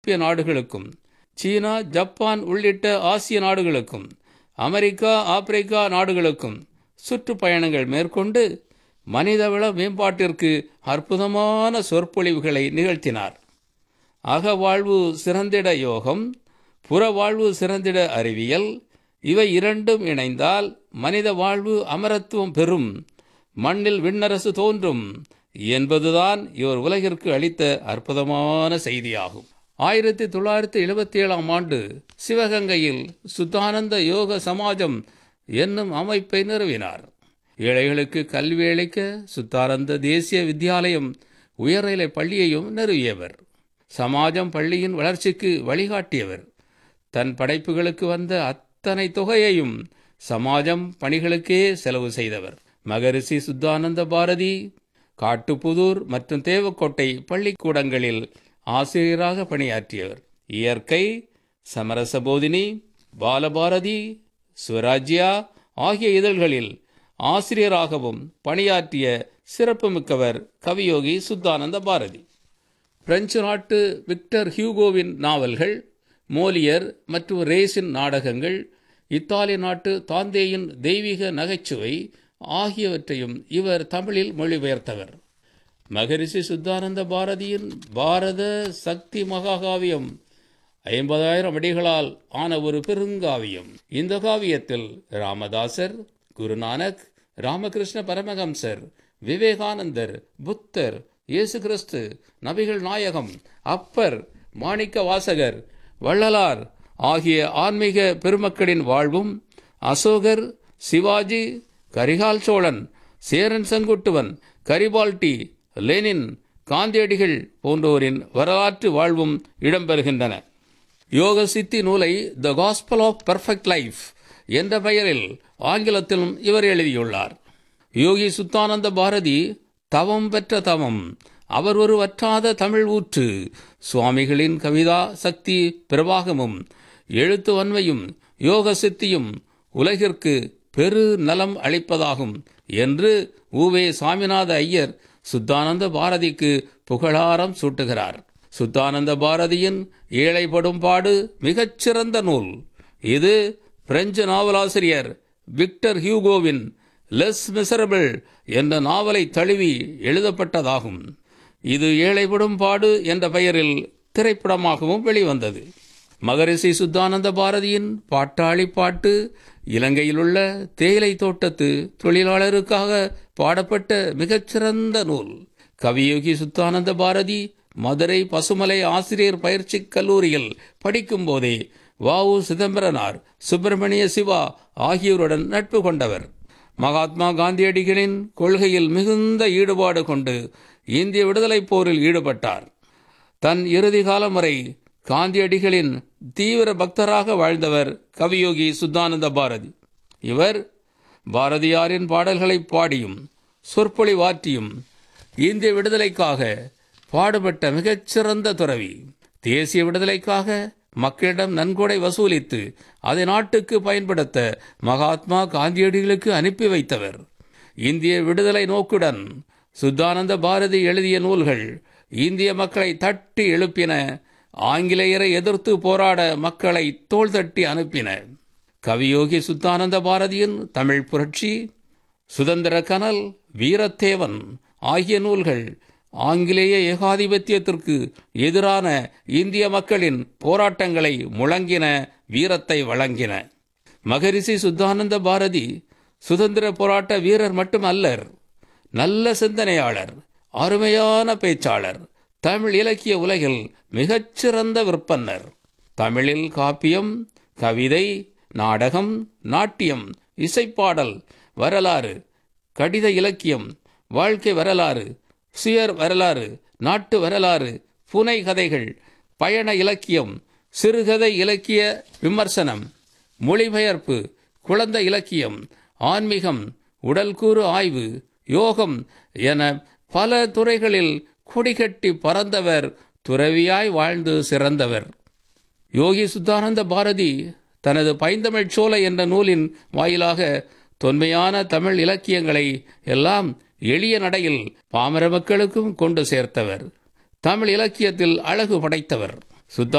ஐரோப்பிய நாடுகளுக்கும் சீனா ஜப்பான் உள்ளிட்ட ஆசிய நாடுகளுக்கும் அமெரிக்கா ஆப்பிரிக்கா நாடுகளுக்கும் சுற்றுப்பயணங்கள் மேற்கொண்டு மனிதவள மேம்பாட்டிற்கு அற்புதமான சொற்பொழிவுகளை நிகழ்த்தினார் அகவாழ்வு சிறந்திட யோகம் புறவாழ்வு சிறந்திட அறிவியல் இவை இரண்டும் இணைந்தால் மனித வாழ்வு அமரத்துவம் பெறும் மண்ணில் விண்ணரசு தோன்றும் என்பதுதான் இவர் உலகிற்கு அளித்த அற்புதமான செய்தியாகும் ஆயிரத்தி தொள்ளாயிரத்தி எழுபத்தி ஏழாம் ஆண்டு சிவகங்கையில் சுத்தானந்த யோக சமாஜம் என்னும் அமைப்பை நிறுவினார் ஏழைகளுக்கு கல்வி அளிக்க சுத்தானந்த தேசிய வித்யாலயம் உயர்நிலை பள்ளியையும் நிறுவியவர் சமாஜம் பள்ளியின் வளர்ச்சிக்கு வழிகாட்டியவர் தன் படைப்புகளுக்கு வந்த அத்தனை தொகையையும் சமாஜம் பணிகளுக்கே செலவு செய்தவர் மகரிஷி சுத்தானந்த பாரதி காட்டுப்புதூர் மற்றும் தேவக்கோட்டை பள்ளிக்கூடங்களில் ஆசிரியராக பணியாற்றியவர் இயற்கை சமரச போதினி பாலபாரதி சுவராஜ்யா ஆகிய இதழ்களில் ஆசிரியராகவும் பணியாற்றிய சிறப்புமிக்கவர் கவியோகி சுத்தானந்த பாரதி பிரெஞ்சு நாட்டு விக்டர் ஹியூகோவின் நாவல்கள் மோலியர் மற்றும் ரேஸின் நாடகங்கள் இத்தாலி நாட்டு தாந்தேயின் தெய்வீக நகைச்சுவை ஆகியவற்றையும் இவர் தமிழில் மொழிபெயர்த்தவர் மகரிஷி சுத்தானந்த பாரதியின் பாரத சக்தி மகாகாவியம் ஐம்பதாயிரம் அடிகளால் ஆன ஒரு பெருங்காவியம் இந்த காவியத்தில் ராமதாசர் குருநானக் ராமகிருஷ்ண பரமஹம்சர் விவேகானந்தர் புத்தர் இயேசு கிறிஸ்து நபிகள் நாயகம் அப்பர் மாணிக்க வாசகர் வள்ளலார் ஆகிய ஆன்மீக பெருமக்களின் வாழ்வும் அசோகர் சிவாஜி கரிகால் சோழன் சேரன் செங்குட்டுவன் கரிபால்டி லெனின் காந்தியடிகள் போன்றோரின் வரலாற்று வாழ்வும் இடம்பெறுகின்றன யோக சித்தி நூலை the gospel of perfect life என்ற பெயரில் ஆங்கிலத்திலும் இவர் எழுதியுள்ளார் யோகி சுத்தானந்த பாரதி தவம் பெற்ற தவம் அவர் ஒரு வற்றாத தமிழ் ஊற்று சுவாமிகளின் கவிதா சக்தி பிரவாகமும் எழுத்து வன்மையும் யோக சித்தியும் உலகிற்கு பெரு நலம் அளிப்பதாகும் என்று உவே சாமிநாத ஐயர் சுத்தானந்த பாரதிக்கு புகழாரம் சூட்டுகிறார் சுத்தானந்த பாரதியின் ஏழைப்படும் பாடு மிகச்சிறந்த நூல் இது பிரெஞ்சு நாவலாசிரியர் விக்டர் ஹியூகோவின் லெஸ் மிசரபிள் என்ற நாவலை தழுவி எழுதப்பட்டதாகும் இது ஏழைப்படும் பாடு என்ற பெயரில் திரைப்படமாகவும் வெளிவந்தது மகரிஷி சுத்தானந்த பாரதியின் பாட்டாளி பாட்டு இலங்கையிலுள்ள தேயிலை தோட்டத்து தொழிலாளருக்காக பாடப்பட்ட மிகச்சிறந்த நூல் கவியோகி சுத்தானந்த பாரதி மதுரை பசுமலை ஆசிரியர் பயிற்சி கல்லூரியில் படிக்கும் போதே வாவு சிதம்பரனார் சுப்பிரமணிய சிவா ஆகியோருடன் நட்பு கொண்டவர் மகாத்மா காந்தியடிகளின் கொள்கையில் மிகுந்த ஈடுபாடு கொண்டு இந்திய விடுதலைப் போரில் ஈடுபட்டார் தன் இறுதி காலம் வரை காந்தியடிகளின் தீவிர பக்தராக வாழ்ந்தவர் கவியோகி சுத்தானந்த பாரதி இவர் பாரதியாரின் பாடல்களை பாடியும் சொற்பொழிவாற்றியும் இந்திய விடுதலைக்காக பாடுபட்ட மிகச்சிறந்த துறவி தேசிய விடுதலைக்காக மக்களிடம் நன்கொடை வசூலித்து அதை நாட்டுக்கு பயன்படுத்த மகாத்மா காந்தியடிகளுக்கு அனுப்பி வைத்தவர் இந்திய விடுதலை நோக்குடன் சுத்தானந்த பாரதி எழுதிய நூல்கள் இந்திய மக்களை தட்டி எழுப்பின ஆங்கிலேயரை எதிர்த்து போராட மக்களை தோள் தட்டி அனுப்பின கவியோகி சுத்தானந்த பாரதியின் தமிழ் புரட்சி சுதந்திர கனல் வீரத்தேவன் ஆகிய நூல்கள் ஆங்கிலேய ஏகாதிபத்தியத்திற்கு எதிரான இந்திய மக்களின் போராட்டங்களை முழங்கின வீரத்தை வழங்கின மகரிஷி சுத்தானந்த பாரதி சுதந்திர போராட்ட வீரர் மட்டுமல்லர் நல்ல சிந்தனையாளர் அருமையான பேச்சாளர் தமிழ் இலக்கிய உலகில் மிகச்சிறந்த விற்பன்னர் தமிழில் காப்பியம் கவிதை நாடகம் நாட்டியம் இசைப்பாடல் வரலாறு கடித இலக்கியம் வாழ்க்கை வரலாறு சுயர் வரலாறு நாட்டு வரலாறு புனை கதைகள் பயண இலக்கியம் சிறுகதை இலக்கிய விமர்சனம் மொழிபெயர்ப்பு குழந்தை இலக்கியம் ஆன்மீகம் உடல்கூறு ஆய்வு யோகம் என பல துறைகளில் கொடிகட்டி பறந்தவர் துறவியாய் வாழ்ந்து சிறந்தவர் யோகி சுத்தானந்த பாரதி தனது பைந்தமிழ் சோலை என்ற நூலின் வாயிலாக தொன்மையான தமிழ் இலக்கியங்களை எல்லாம் எளிய நடையில் பாமர மக்களுக்கும் கொண்டு சேர்த்தவர் தமிழ் இலக்கியத்தில் அழகு படைத்தவர் சுத்தா